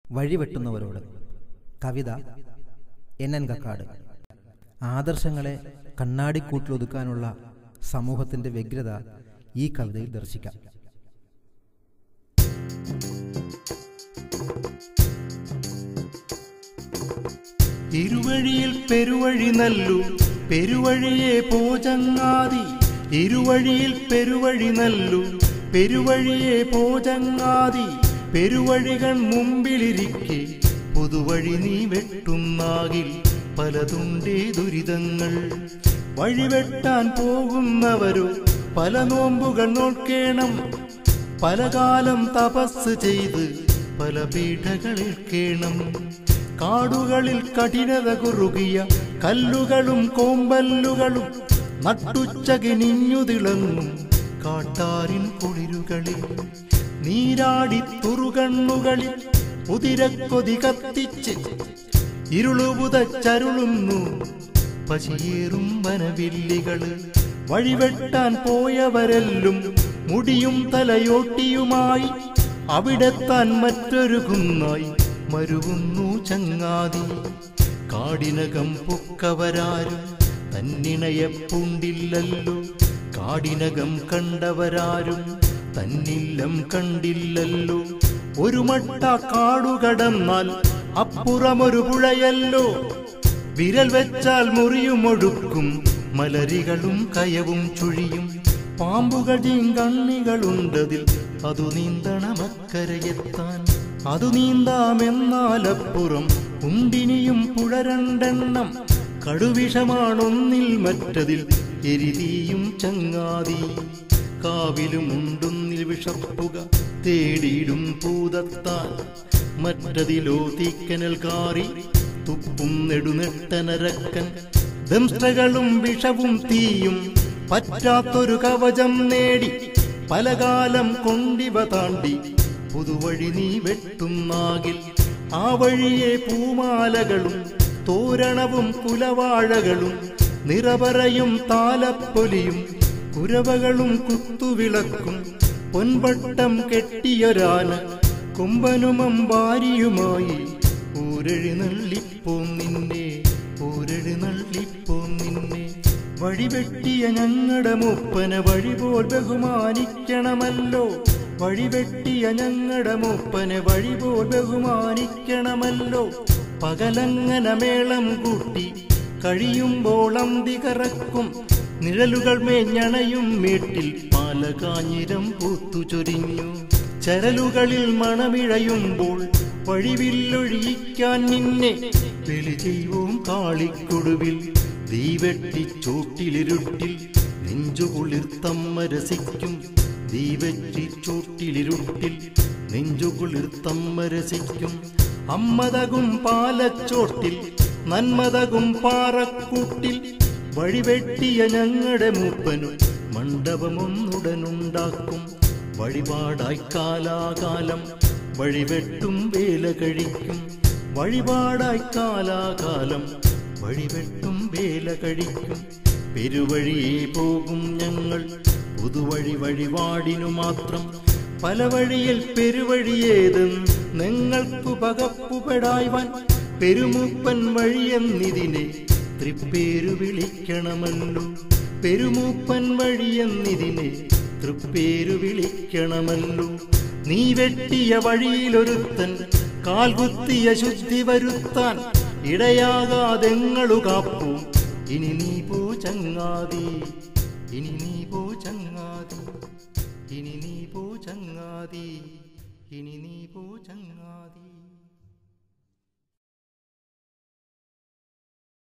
വഴിവെട്ടുന്നവരോട് കവിത N N Kakkad ആദർശങ്ങളെ കണ്ണാടിക്കൂട്ടിലൊതുക്കാനുള്ള സമൂഹത്തിന്റെ വ്യഗ്രത ഈ കവിതയിൽ ദർശിക്കാം ഇരുവഴിയിൽ പെരുവഴി നല്ലു പെരുവഴിയെ പോചങ്ങാതി ഇരുവഴിയിൽ പെരുവഴി നല്ലു പെരുവഴിയെ പോചങ്ങാതി പെരുവഴികൾ മുമ്പിലിരിക്കെ പുതുവഴി നീ വെട്ടുന്നാകിൽ പലതുണ്ടേ ദുരിതങ്ങൾ വഴിവെട്ടാൻ പോകുന്നവരോ പല നോമ്പുകൾ നോക്കേണം പലകാലം തപസ് ചെയ്ത് പല പീഠകളിൽ കേണം കാടുകളിൽ കഠിനത കുറുകിയ കല്ലുകളും കോമ്പല്ലുകളും നട്ടുച്ചകിനിഞ്ഞു തിളങ്ങും കാട്ടാരിൻ കുളിരുകളിൽ നീരാടി തുറുകണ്ണുകളിൽ ഉതിരക്കൊതി കത്തിച്ച് ഇരുളുപുതച്ചരുളുന്നു പശിയേറും വനവില്ലികള് വഴിവെട്ടാൻ പോയവരെല്ലും മുടിയും തലയോട്ടിയുമായി അവിടെത്താൻ മറ്റൊരു കുന്നായി മരുവുന്നു ചങ്ങാതി കാടിനകം പൊക്കവരാരും തന്നിണയെ പൂണ്ടില്ലല്ലോ കാടിനകം കണ്ടവരാരും തന്നില്ലം കണ്ടില്ലല്ലോ ഒരു മട്ട കാടുകടന്നാൽ അപ്പുറമൊരു പുഴയല്ലോ വിരൽ വെച്ചാൽ മുറിയുമൊടുക്കും മലരികളും കയവും ചുഴിയും പാമ്പുകടിയും കണ്ണികളുണ്ടതിൽ അതു നീന്തണമക്കരയെത്താൻ അതു നീന്താമെന്നാലപ്പുറം ഉണ്ടിനിയും പുഴ രണ്ടെണ്ണം കടുവിഷമാണൊന്നിൽ മറ്റതിൽ എരിതീയും ചങ്ങാതി കാവിലും ഉണ്ടൊന്നിൽ വിഷപ്പുക തേടിയിടും പൂതത്താൻ മറ്റതിലോ തീക്കനൽ കാറി തുപ്പും നെടുനെട്ടനരക്കൻ ദംഷ്ടകളും വിഷവും തീയും പറ്റാത്തൊരു കവചം നേടി പലകാലം കൊണ്ടിവ താണ്ടി പുതുവഴി നീ വെട്ടുന്നാകിൽ ആ വഴിയെ പൂമാലകളും തോരണവും കുലവാഴകളും നിറപറയും താലപ്പൊലിയും കുരവകളും കുത്തുവിളക്കും പൊൻവട്ടം കെട്ടിയൊരാന കൊമ്പനുമമ്പാരിയുമായി ഊരഴി നള്ളിപ്പോം നിന്നെ ഊരഴി നള്ളിപ്പോം നിന്നെ വഴിവെട്ടിയ ഞങ്ങളുടെ മൂപ്പന വഴിപോൽ ബഹുമാനിക്കണമല്ലോ വഴിവെട്ടിയ ഞങ്ങളുടെ മൂപ്പനെ വഴിപോൽ ബഹുമാനിക്കണമല്ലോ പകലങ്ങന മേളം കൂട്ടി കഴിയുമ്പോൾ അന്തി കറക്കും നിഴലുകൾ മേഞ്ഞണയും മേട്ടിൽ പാലകാഞ്ഞിരം പൂത്തു ചൊരിഞ്ഞു ചരലുകളിൽ മണമിഴയുമ്പോൾ വഴിവില്ലൊഴിയിക്കാൻ നിന്നെ വെളി ചെയ്യും കാളിക്കൊടുവിൽ ദീവെട്ടി ചോട്ടിലിരുട്ടിൽ നെഞ്ചുകുളിർത്തമ്മ രസിക്കും ദീവെറ്റി ചോട്ടിലിരുട്ടിൽ നെഞ്ചുകുളിർത്തമ്മ രസിക്കും അമ്മതകും പാലച്ചോട്ടിൽ നന്മതകും പാറക്കൂട്ടിൽ വഴിവെട്ടിയ ഞങ്ങളുടെ മൂപ്പനു മണ്ഡപമൊന്നുടനുണ്ടാക്കും വഴിപാടായി കാലാകാലം വഴിവെട്ടും വേല കഴിക്കും വഴിപാടായി കാലാകാലം വഴിവെട്ടും വേല കഴിക്കും പെരുവഴിയെ പോകും ഞങ്ങൾ പുതുവഴി വഴിപാടിനു മാത്രം പല വഴിയിൽ പെരുവഴിയേതെന്ന് നിങ്ങൾക്കു പകപ്പുപെടായ്വാൻ പെരുമൂപ്പൻ വഴിയെന്നിതിനെ തൃപ്പേരു വിളിക്കണമല്ലോ പെരുമൂപ്പൻ വഴിയെന്നിതിനെ തൃപ്പേരു വിളിക്കണമല്ലോ നീ വെട്ടിയ വഴിയിലൊരുത്തൻ കാൽകുത്തിയ ശുദ്ധി വരുത്താൻ ഇടയാകാതെങ്ങളു കാപ്പൂ ഇനി നീ പോ ചങ്ങാതി ഇനി നീ പോ ചങ്ങാതി